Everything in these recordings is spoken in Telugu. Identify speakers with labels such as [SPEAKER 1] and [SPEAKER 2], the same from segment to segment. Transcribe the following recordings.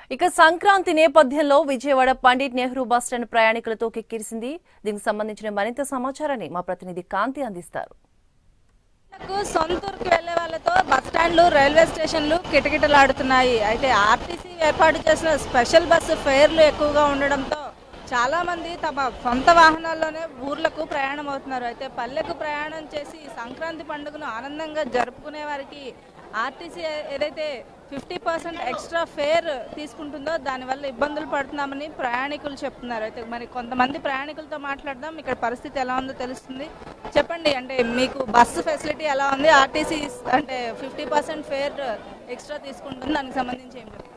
[SPEAKER 1] ఇక సంక్రాంతి నేపథ్యంలో విజయవాడ పండిట్ నెహ్రూ బస్టాండ్ ప్రయాణికులతో కిక్కిరిసింది దీనికి సంబంధించిన మరింత సమాచారాన్ని మా ప్రతినిధి కాంతి అందిస్తారు
[SPEAKER 2] కు సొంతూరుకి వెళ్లే వాళ్ళతో బస్ స్టాండ్లు రైల్వే స్టేషన్లు కిటకిటలాడుతున్నాయి అయితే ఆర్టీసీ ఏర్పాటు చేసిన స్పెషల్ బస్సు ఫేర్లు ఎక్కువగా ఉండడంతో చాలా మంది తమ సొంత వాహనాల్లోనే ఊర్లకు ప్రయాణం అవుతున్నారు అయితే పల్లెకు ప్రయాణం చేసి సంక్రాంతి పండుగను ఆనందంగా జరుపుకునే వారికి ఆర్టీసీ ఏదైతే ఫిఫ్టీ పర్సెంట్ ఎక్స్ట్రా ఫేర్ తీసుకుంటుందో దానివల్ల ఇబ్బందులు పడుతున్నామని ప్రయాణికులు చెప్తున్నారు అయితే మరి కొంతమంది ప్రయాణికులతో మాట్లాడదాం ఇక్కడ పరిస్థితి ఎలా ఉందో తెలుస్తుంది చెప్పండి అంటే మీకు బస్సు ఫెసిలిటీ ఎలా ఉంది ఆర్టీసీ అంటే ఫిఫ్టీ పర్సెంట్ ఫేర్ ఎక్స్ట్రా తీసుకుంటుంది దానికి సంబంధించి ఏం చెప్తారు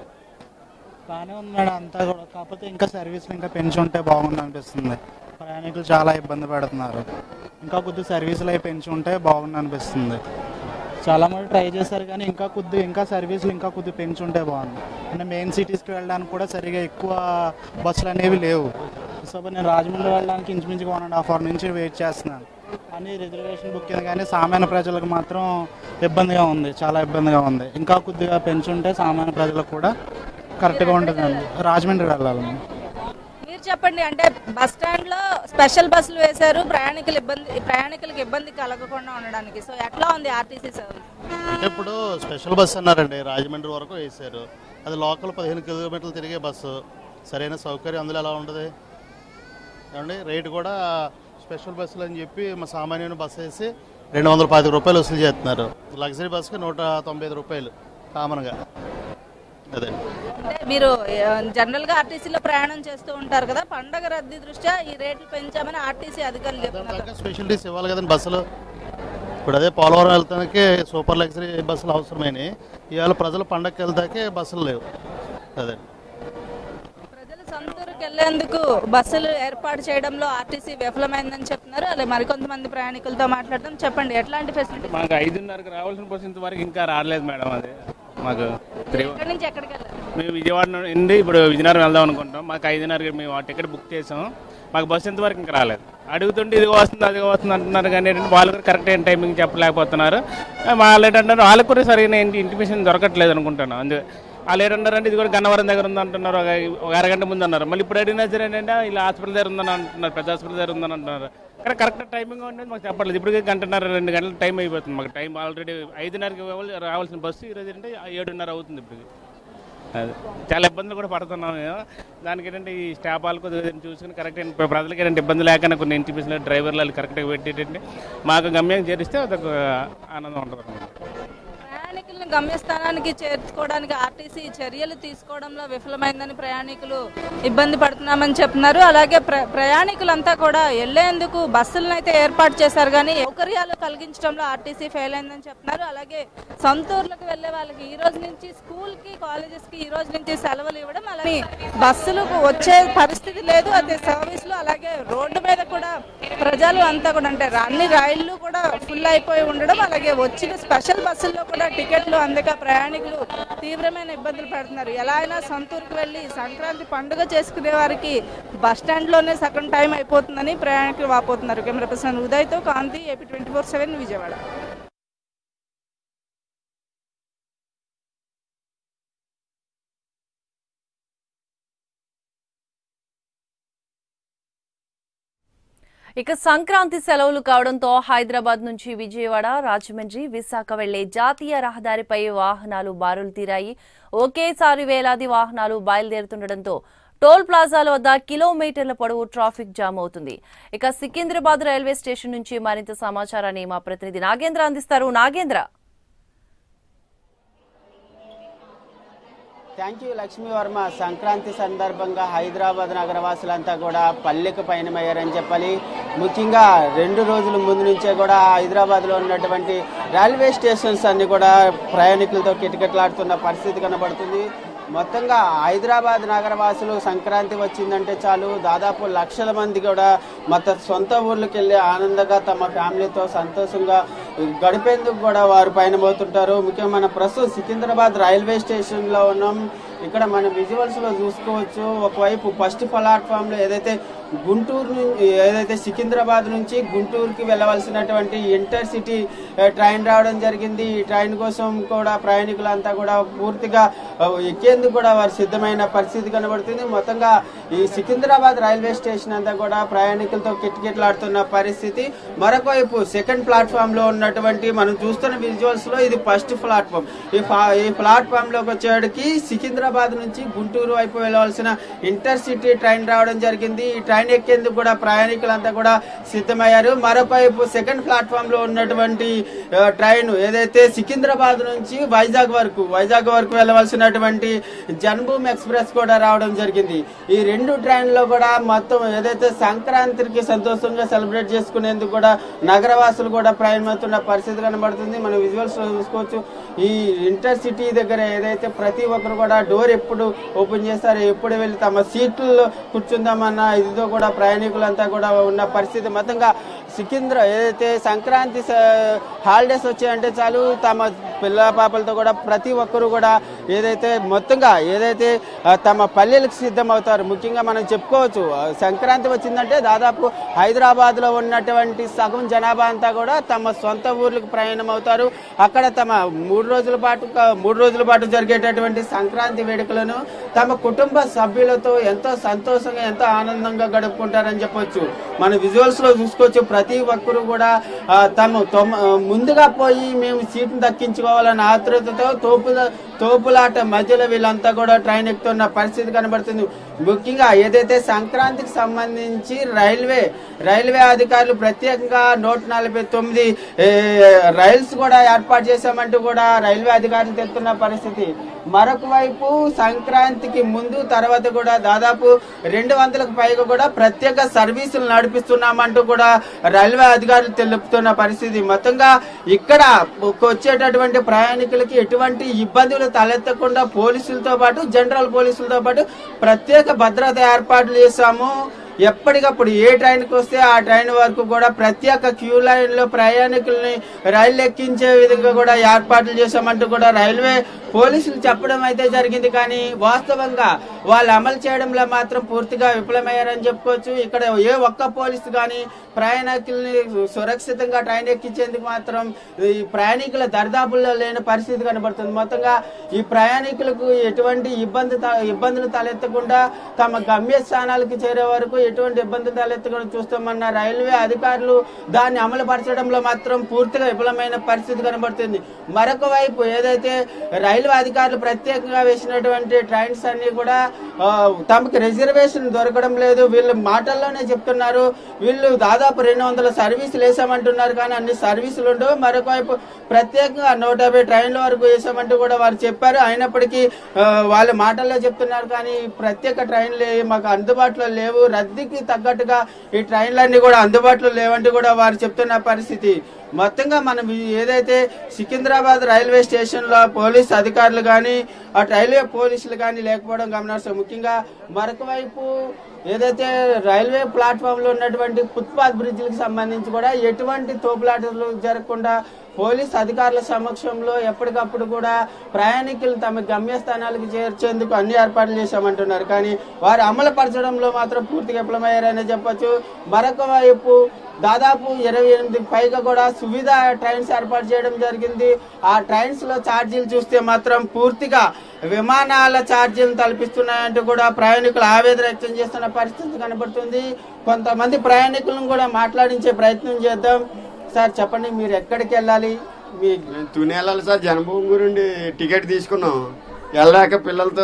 [SPEAKER 3] బాగానే ఉన్నాడు అంతా కూడా కాకపోతే ఇంకా సర్వీసులు ఇంకా పెంచుంటే బాగుంది అనిపిస్తుంది ప్రయాణికులు చాలా ఇబ్బంది పడుతున్నారు ఇంకా కొద్ది సర్వీసులు అవి పెంచుంటే బాగుంది అనిపిస్తుంది చాలా మంది ట్రై చేశారు కానీ ఇంకా కొద్ది ఇంకా సర్వీసులు ఇంకా కొద్ది పెంచుంటే బాగుంది అంటే మెయిన్ సిటీస్కి వెళ్ళడానికి కూడా సరిగా ఎక్కువ బస్సులు అనేవి లేవు సో నేను రాజమండ్రి వెళ్ళడానికి ఇంచుమించుగా వన్ అండ్ హాఫ్ అవర్ నుంచి వెయిట్ చేస్తున్నాను కానీ రిజర్వేషన్ బుక్ అయింది కానీ సామాన్య ప్రజలకు మాత్రం ఇబ్బందిగా ఉంది చాలా ఇబ్బందిగా ఉంది ఇంకా కొద్దిగా పెంచుంటే సామాన్య ప్రజలకు కూడా కరెక్ట్గా ఉంటుందండి రాజమండ్రి వెళ్ళాలి
[SPEAKER 2] మీరు చెప్పండి అంటే బస్ స్టాండ్ లో స్పెషల్ బస్సులు వేశారు ప్రయాణికులు ఇబ్బంది ప్రయాణికులకు ఇబ్బంది కలగకుండా ఉండడానికి సో ఎట్లా ఉంది ఆర్టీసీ సర్వీస్
[SPEAKER 4] అంటే ఇప్పుడు స్పెషల్ బస్ అన్నారండి రాజమండ్రి వరకు వేశారు అది లోకల్ పదిహేను కిలోమీటర్లు తిరిగే బస్సు సరైన సౌకర్యం అందులో ఎలా ఉంటుంది ఏమండి రేటు కూడా స్పెషల్ బస్సులు అని చెప్పి మా సామాన్యుని బస్సు వేసి రెండు వందల పాతిక రూపాయలు వసూలు చేస్తున్నారు లగ్జరీ బస్సుకి నూట తొంభై ఐదు రూపాయలు కామన్గా అదే
[SPEAKER 2] అంటే మీరు జనరల్ గా ఆర్టీసీలో ప్రయాణం చేస్తూ ఉంటారు కదా పండగ రద్దీ దృష్ట్యా ఈ రేట్లు పెంచామని ఆర్టీసీ అధికారులు చెప్తున్నారు
[SPEAKER 4] దానిలాగా స్పెషాలిటీస్ ఇవ్వాలి కదండి బస్సులు ఇప్పుడు అదే పోలవరం వెళ్తానికి సూపర్ లగ్జరీ బస్సులు అవసరమైనవి ఇవాళ ప్రజలు పండగకి వెళ్తాకే బస్సులు లేవు అదే
[SPEAKER 2] ప్రజలు సొంతూరుకి వెళ్లేందుకు బస్సులు ఏర్పాటు చేయడంలో ఆర్టీసీ విఫలమైందని చెప్తున్నారు అలాగే మరికొంతమంది ప్రయాణికులతో మాట్లాడడం చెప్పండి ఎట్లాంటి ఫెసిలిటీ
[SPEAKER 5] మాకు ఐదున్నరకు రావాల్సిన బస్సు ఇంతవరకు ఇంకా రాలేదు మేడం అది మాకు త్రీ
[SPEAKER 2] ఎక్కడి నుంచి ఎక్కడికి వెళ్ళాలి
[SPEAKER 5] మేము విజయవాడ నుండి ఇప్పుడు విజయనగరం వెళ్దాం అనుకుంటాం మాకు ఐదున్నరకి మేము ఆ టికెట్ బుక్ చేసాం మాకు బస్సు ఇంతవరకు ఇంకా రాలేదు అడుగుతుంటే ఇది వస్తుంది అది వస్తుంది అంటున్నారు కానీ ఏంటంటే వాళ్ళు కూడా కరెక్ట్ అయిన టైమింగ్ చెప్పలేకపోతున్నారు వాళ్ళు ఏంటంటారు వాళ్ళకి కూడా సరైన ఇంటిమేషన్ దొరకట్లేదు అనుకుంటాను అందు వాళ్ళు ఏంటంటారు అంటే ఇది కూడా గన్నవరం దగ్గర ఉంది అంటున్నారు ఒక ఒక అరగంట ముందు అన్నారు మళ్ళీ ఇప్పుడు అడిగినా సరే ఏంటంటే ఇలా హాస్పిటల్ దగ్గర ఉందని అంటున్నారు పెద్ద హాస్పిటల్ దగ్గర ఉందని అంటున్నారు కానీ కరెక్ట్ టైమింగ్ ఉండేది మాకు చెప్పట్లేదు ఇప్పుడు గంటన్నర రెండు గంటల టైం అయిపోతుంది మాకు టైం ఆల్రెడీ ఐదున్నరకి రావాలి- రావాల్సిన బస్సు ఈరోజు ఏంటంటే ఏడున్నర అవుతుంది ఇప్పుడు అది చాలా ఇబ్బందులు కూడా పడుతున్నాం మేము దానికి ఏంటంటే ఈ స్టాఫ్ వాళ్ళు కొద్దిగా చూసుకుని కరెక్ట్ అయిన ప్రజలకి ఏంటంటే ఇబ్బంది లేకుండా కొన్ని ఇంటిమేషన్ డ్రైవర్లు వాళ్ళు కరెక్ట్గా పెట్టేటంటే మాకు గమ్యం చేరిస్తే అదొక ఆనందం ఉంటుంది అన్నమాట.
[SPEAKER 2] ప్రయాణికులను గమ్యస్థానానికి చేర్చుకోవడానికి ఆర్టీసీ చర్యలు తీసుకోవడంలో విఫలమైందని ప్రయాణికులు ఇబ్బంది పడుతున్నామని చెప్తున్నారు అలాగే ప్ర ప్రయాణికులంతా కూడా వెళ్లేందుకు బస్సులను అయితే ఏర్పాటు చేశారు కానీ సౌకర్యాలు కలిగించడంలో ఆర్టీసీ ఫెయిల్ అయిందని చెప్తున్నారు అలాగే సొంతూర్లకు వెళ్లే వాళ్ళకి ఈ రోజు నుంచి స్కూల్ కి కాలేజెస్ కి ఈ రోజు నుంచి సెలవులు ఇవ్వడం అలాగే బస్సులకు వచ్చే పరిస్థితి లేదు అదే సర్వీసులు అలాగే రోడ్డు మీద కూడా ప్రజలు అంతా కూడా అంటే అన్ని రైళ్లు కూడా ఫుల్ అయిపోయి ఉండడం అలాగే వచ్చిన స్పెషల్ బస్సుల్లో కూడా టికెట్లు అందక ప్రయాణికులు తీవ్రమైన ఇబ్బందులు పడుతున్నారు ఎలా అయినా సొంతూరుకు వెళ్ళి సంక్రాంతి పండుగ చేసుకునే వారికి బస్ స్టాండ్లోనే సగం టైం అయిపోతుందని ప్రయాణికులు వాపోతున్నారు కెమెరా పర్సన్ ఉదయ్తో Kanthi AP twenty four seven Vijayawada
[SPEAKER 1] ఇక సంక్రాంతి సెలవులు కావడంతో హైదరాబాద్ నుంచి విజయవాడ రాజమండ్రి విశాఖ వెళ్లే జాతీయ రహదారిపై వాహనాలు బారులు తీరాయి ఒకేసారి వేలాది వాహనాలు బయలుదేరుతుండటంతో టోల్ ప్లాజాల వద్ద కిలోమీటర్ల పొడవు ట్రాఫిక్ జామ్ అవుతుంది ఇక సికింద్రాబాద్ రైల్వే స్టేషన్ నుంచి మరింత సమాచారాన్ని మా ప్రతినిధి నాగేంద్ర అందిస్తారు నాగేంద్ర
[SPEAKER 6] థ్యాంక్ యూ లక్ష్మీ వర్మ సంక్రాంతి సందర్భంగా హైదరాబాద్ నగరవాసులంతా కూడా పల్లెకు పయనమయ్యారని చెప్పాలి ముఖ్యంగా రెండు రోజుల ముందు నుంచే కూడా హైదరాబాద్లో ఉన్నటువంటి రైల్వే స్టేషన్స్ అన్ని కూడా ప్రయాణికులతో కిటకిటలాడుతున్న పరిస్థితి కనబడుతుంది మొత్తంగా హైదరాబాద్ నగరవాసులు సంక్రాంతి వచ్చిందంటే చాలు దాదాపు లక్షల మంది కూడా మొత్తం సొంత ఊర్లకు వెళ్ళి ఆనందంగా తమ ఫ్యామిలీతో సంతోషంగా గడిపేందుకు కూడా వారు పయనమవుతుంటారు ముఖ్యంగా మన ప్రస్తుతం సికింద్రాబాద్ రైల్వే స్టేషన్లో ఉన్నాం ఇక్కడ మనం విజువల్స్ లో చూసుకోవచ్చు ఒకవైపు ఫస్ట్ ప్లాట్ఫామ్ లో ఏదైతే గుంటూరు నుంచి ఏదైతే సికింద్రాబాద్ నుంచి గుంటూరుకి వెళ్ళవలసినటువంటి ఇంటర్ సిటీ ఆ, ట్రైన్ రావడం జరిగింది ఈ ట్రైన్ కోసం కూడా ప్రయాణికులంతా కూడా పూర్తిగా ఆ, ఎక్కేందుకు కూడా వారు సిద్ధమైన పరిస్థితి కనబడుతుంది మొత్తంగా ఈ సికింద్రాబాద్ రైల్వే స్టేషన్ అంతా కూడా ప్రయాణికులతో కిటకిటలాడుతున్న పరిస్థితి మరొక వైపు సెకండ్ ప్లాట్ఫామ్ లో ఉన్నటువంటి మనం చూస్తున్న విజువల్స్ లో ఇది ఫస్ట్ ప్లాట్ఫామ్ ఈ ఫా- ఈ ప్లాట్ఫామ్ లోకి వచ్చేటికి సికింద్రాబాద్ నుంచి గుంటూరు వైపు వెళ్ళవలసిన ఇంటర్ సిటీ ట్రైన్ రావడం జరిగింది ఈ ట్రైన్ ఎక్కేందుకు కూడా ప్రయాణికులంతా కూడా సిద్ధమయ్యారు మరొక వైపు సెకండ్ ప్లాట్ఫామ్ లో ఉన్నటువంటి ఆ, ట్రైన్ ఏదైతే సికింద్రాబాద్ నుంచి వైజాగ్ వరకు వైజాగ్ వరకు వెళ్ళవలసినటువంటి జన్భూమి ఎక్స్ప్రెస్ కూడా రావడం జరిగింది ఈ రెండు ట్రైన్లో కూడా మొత్తం ఏదైతే సంక్రాంతికి సంతోషంగా సెలబ్రేట్ చేసుకునేందుకు కూడా నగరవాసులు కూడా ప్రయాణమవుతున్న పరిస్థితి కనబడుతుంది మనం విజువల్స్ చూసుకోవచ్చు ఈ ఇంటర్ సిటీ దగ్గర ఏదైతే ప్రతి ఒక్కరు కూడా డోర్ ఎప్పుడు ఓపెన్ చేస్తారో ఎప్పుడు వెళ్ళి తమ సీట్లలో కూర్చుందామన్న ఇదితో కూడా ప్రయాణికులంతా కూడా ఉన్న పరిస్థితి మొత్తంగా సికింద్ర ఏదైతే సంక్రాంతి స- హాలిడేస్ వచ్చాయంటే చాలు తమ పిల్ల పాపలతో కూడా ప్రతి ఒక్కరు కూడా ఏదైతే మొత్తంగా ఏదైతే ఆ, తమ పల్లెలకు సిద్ధం అవుతారు ముఖ్యంగా మనం చెప్పుకోవచ్చు ఆ, సంక్రాంతి వచ్చిందంటే దాదాపు హైదరాబాద్ లో ఉన్నటువంటి సగం జనాభా అంతా కూడా తమ సొంత ఊర్లకు ప్రయాణం అవుతారు అక్కడ తమ మూడు రోజుల పాటు క- మూడు రోజుల పాటు జరిగేటటువంటి సంక్రాంతి వేడుకలను తమ కుటుంబ సభ్యులతో ఎంతో సంతోషంగా ఎంతో ఆనందంగా గడుపుకుంటారని చెప్పొచ్చు మన విజువల్స్ లో చూసుకోవచ్చు ప్రతి ఒక్కరు కూడా ఆ, తమ తొమ్మ- ఆ, ముందుగా పోయి మేము సీట్ను దక్కించుకోవాలన్న ఆతృతతో తోపుల తోపులాట మధ్యలో వీళ్ళంతా కూడా ట్రైన్ ఎక్కుతున్న పరిస్థితి కనబడుతుంది ముఖ్యంగా ఏదైతే సంక్రాంతికి సంబంధించి రైల్వే రైల్వే అధికారులు ప్రత్యేకంగా నూట నలభై తొమ్మిది ఏ, రైల్స్ కూడా ఏర్పాటు చేశామంటూ కూడా రైల్వే అధికారులు తెలుపుతున్న పరిస్థితి మరొక వైపు సంక్రాంతికి ముందు తర్వాత కూడా దాదాపు రెండు వందలకు పైగా కూడా ప్రత్యేక సర్వీసులు నడిపిస్తున్నామంటూ కూడా రైల్వే అధికారులు తెలుపుతున్న పరిస్థితి మొత్తంగా ఇక్కడ వచ్చేటటువంటి ప్రయాణికులకి ఎటువంటి ఇబ్బందులు తలెత్తకుండా పోలీసులతో పాటు జనరల్ పోలీసులతో పాటు ప్రత్యేక భద్రత ఏర్పాట్లు చేశాము ఎప్పటికప్పుడు ఏ ట్రైన్కి వస్తే ఆ ట్రైన్ వరకు కూడా ప్రత్యేక క్యూ లైన్ లో ప్రయాణికుల్ని రైలు ఎక్కించే విధంగా కూడా ఏర్పాట్లు చేశామంటూ కూడా రైల్వే పోలీసులు చెప్పడం అయితే జరిగింది కానీ వాస్తవంగా వాళ్ళు అమలు చేయడంలో మాత్రం పూర్తిగా విఫలమయ్యారని చెప్పుకోవచ్చు ఇక్కడ ఏ ఒక్క పోలీసు కానీ ప్రయాణికుల్ని సురక్షితంగా ట్రైన్ ఎక్కించేందుకు మాత్రం ఈ ప్రయాణికుల దరిదాపుల్లో లేని పరిస్థితి కనబడుతుంది మొత్తంగా ఈ ప్రయాణికులకు ఎటువంటి ఇబ్బంది త- ఇబ్బందులు తలెత్తకుండా తమ గమ్యస్థానాలకు చేరే వరకు ఎటువంటి ఇబ్బంది తలెత్తకుండా చూస్తామన్న రైల్వే అధికారులు దాన్ని అమలు పరచడంలో మాత్రం పూర్తిగా విఫలమైన పరిస్థితి కనబడుతుంది మరొక వైపు ఏదైతే రైల్వే అధికారులు ప్రత్యేకంగా వేసినటువంటి ట్రైన్స్ అన్ని కూడా ఆ, తమకి రిజర్వేషన్ దొరకడం లేదు వీళ్ళు మాటల్లోనే చెప్తున్నారు వీళ్ళు దాదాపు రెండు వందల సర్వీసులు వేసామంటున్నారు కానీ అన్ని సర్వీసులు ఉండవు మరొక వైపు ప్రత్యేకంగా నూట యాభై ట్రైన్ల వరకు వేసామంటూ కూడా వారు చెప్పారు అయినప్పటికీ ఆ, వాళ్ళ మాటల్లో చెప్తున్నారు కానీ ఈ ప్రత్యేక ట్రైన్లు ఏ- మాకు అందుబాటులో లేవు రద్దీకి తగ్గట్టుగా ఈ ట్రైన్లన్నీ కూడా అందుబాటులో లేవంటూ కూడా వారు చెప్తున్న పరిస్థితి మొత్తంగా మనం ఈ- ఏదైతే సికింద్రాబాద్ రైల్వే స్టేషన్ లో పోలీస్ అధికారులు కానీ అటు రైల్వే పోలీసులు కానీ లేకపోవడం గమనిస్తాం ముఖ్యంగా మరొక వైపు ఏదైతే రైల్వే ప్లాట్ఫామ్ లో ఉన్నటువంటి ఫుట్పాత్ బ్రిడ్జ్లకు సంబంధించి కూడా ఎటువంటి తోపులాటలు జరగకుండా పోలీస్ అధికారుల సమక్షంలో ఎప్పటికప్పుడు కూడా ప్రయాణికులు తమ గమ్యస్థానాలకు చేర్చేందుకు అన్ని ఏర్పాట్లు చేశామంటున్నారు కానీ వారు అమలు పరచడంలో మాత్రం పూర్తిగా విఫలమయ్యారని చెప్పొచ్చు మరొక వైపు దాదాపు ఇరవై ఎనిమిది పైగా కూడా సువిధ ట్రైన్స్ ఏర్పాటు చేయడం జరిగింది ఆ ట్రైన్స్ లో ఛార్జీలు చూస్తే మాత్రం పూర్తిగా విమానాల ఛార్జీలు తలపిస్తున్నాయంటూ కూడా ప్రయాణికులు ఆవేదన వ్యక్తం చేస్తున్న పరిస్థితి కనబడుతుంది కొంతమంది ప్రయాణికులను కూడా మాట్లాడించే ప్రయత్నం చేద్దాం సార్ చెప్పండి మీరు ఎక్కడికి వెళ్ళాలి మీ
[SPEAKER 7] మేము తుని వెళ్ళాలి సార్ జన్మభూమి గురించి టికెట్ తీసుకున్నాం వెళ్ళాక పిల్లలతో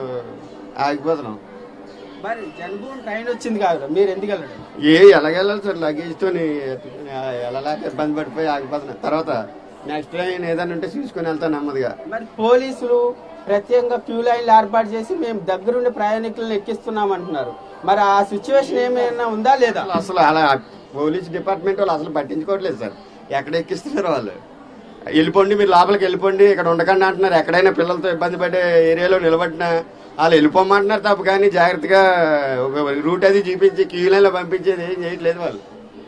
[SPEAKER 7] ఆగిపోతున్నాం
[SPEAKER 6] మరి జన్మభూమి ట్రైన్ వచ్చింది కాదు మీరు ఎందుకు వెళ్ళడం
[SPEAKER 7] ఏ ఎలాగెళ్ళాలి సార్ లగేజ్తో వెళ్ళలేక ఇబ్బంది పడిపోయి ఆగిపోతున్నాం తర్వాత నెక్స్ట్ ట్రైన్ ఏదైనా ఉంటే చూసుకొని వెళ్తాను నెమ్మదిగా
[SPEAKER 6] మరి పోలీసులు ప్రత్యేకంగా క్యూ లైన్లు ఏర్పాటు చేసి మేము దగ్గరుండి ప్రయాణికులను ఎక్కిస్తున్నాం అంటున్నారు మరి ఆ సిచ్యువేషన్ ఏమైనా ఉందా లేదా
[SPEAKER 7] అసలు అసలు అలా పోలీస్ డిపార్ట్మెంట్ వాళ్ళు అసలు పట్టించుకోవట్లేదు సార్ ఎక్కడ ఎక్కిస్తున్నారు వాళ్ళు వెళ్ళిపోండి మీరు లోపలికి వెళ్ళిపోండి ఇక్కడ ఉండకండి అంటున్నారు ఎక్కడైనా పిల్లలతో ఇబ్బంది పడే ఏరియాలో నిలబడినా వాళ్ళు వెళ్ళిపోమంటున్నారు తప్ప కానీ జాగ్రత్తగా ఒక రూట్ అది చూపించి క్యూ లైన్లో పంపించేది ఏం చేయట్లేదు వాళ్ళు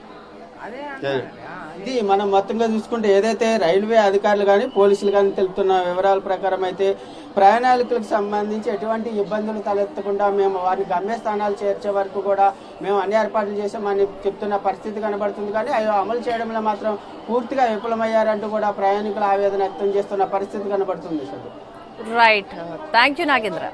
[SPEAKER 6] ఇది మనం మొత్తంగా చూసుకుంటే ఏదైతే రైల్వే అధికారులు కానీ పోలీసులు కానీ తెలుపుతున్న వివరాల ప్రకారం అయితే ప్రయాణికులకు సంబంధించి ఎటువంటి ఇబ్బందులు తలెత్తకుండా మేము వారిని గమ్యస్థానాలు చేర్చే వరకు కూడా మేము అన్ని ఏర్పాట్లు చేసామని చెప్తున్న పరిస్థితి కనబడుతుంది కానీ అవి అమలు చేయడంలో మాత్రం పూర్తిగా విఫలమయ్యారంటూ కూడా ప్రయాణికులు ఆవేదన వ్యక్తం చేస్తున్న పరిస్థితి కనబడుతుంది షబ్బు.
[SPEAKER 1] రైట్ థ్యాంక్ యూ నాగేంద్ర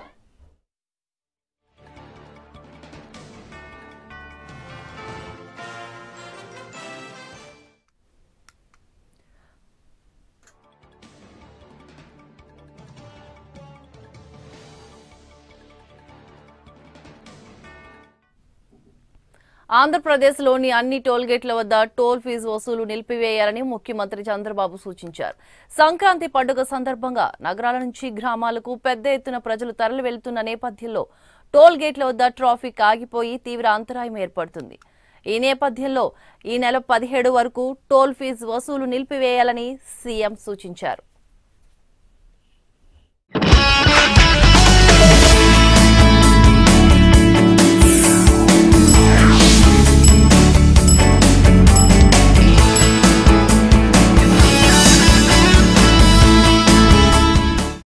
[SPEAKER 1] ఆంధ్రప్రదేశ్లోని అన్ని టోల్ గేట్ల వద్ద టోల్ ఫీజు వసూలు నిలిపివేయాలని ముఖ్యమంత్రి చంద్రబాబు సూచించారు సంక్రాంతి పండుగ సందర్భంగా నగరాల నుంచి గ్రామాలకు పెద్ద ఎత్తున ప్రజలు తరలి వెళ్తున్న నేపథ్యంలో టోల్ గేట్ల వద్ద ట్రాఫిక్ ఆగిపోయి తీవ్ర అంతరాయం ఏర్పడుతుంది ఈ నేపథ్యంలో ఈ నెల పదిహేడు వరకు టోల్ ఫీజు వసూలు నిలిపివేయాలని సీఎం సూచించారు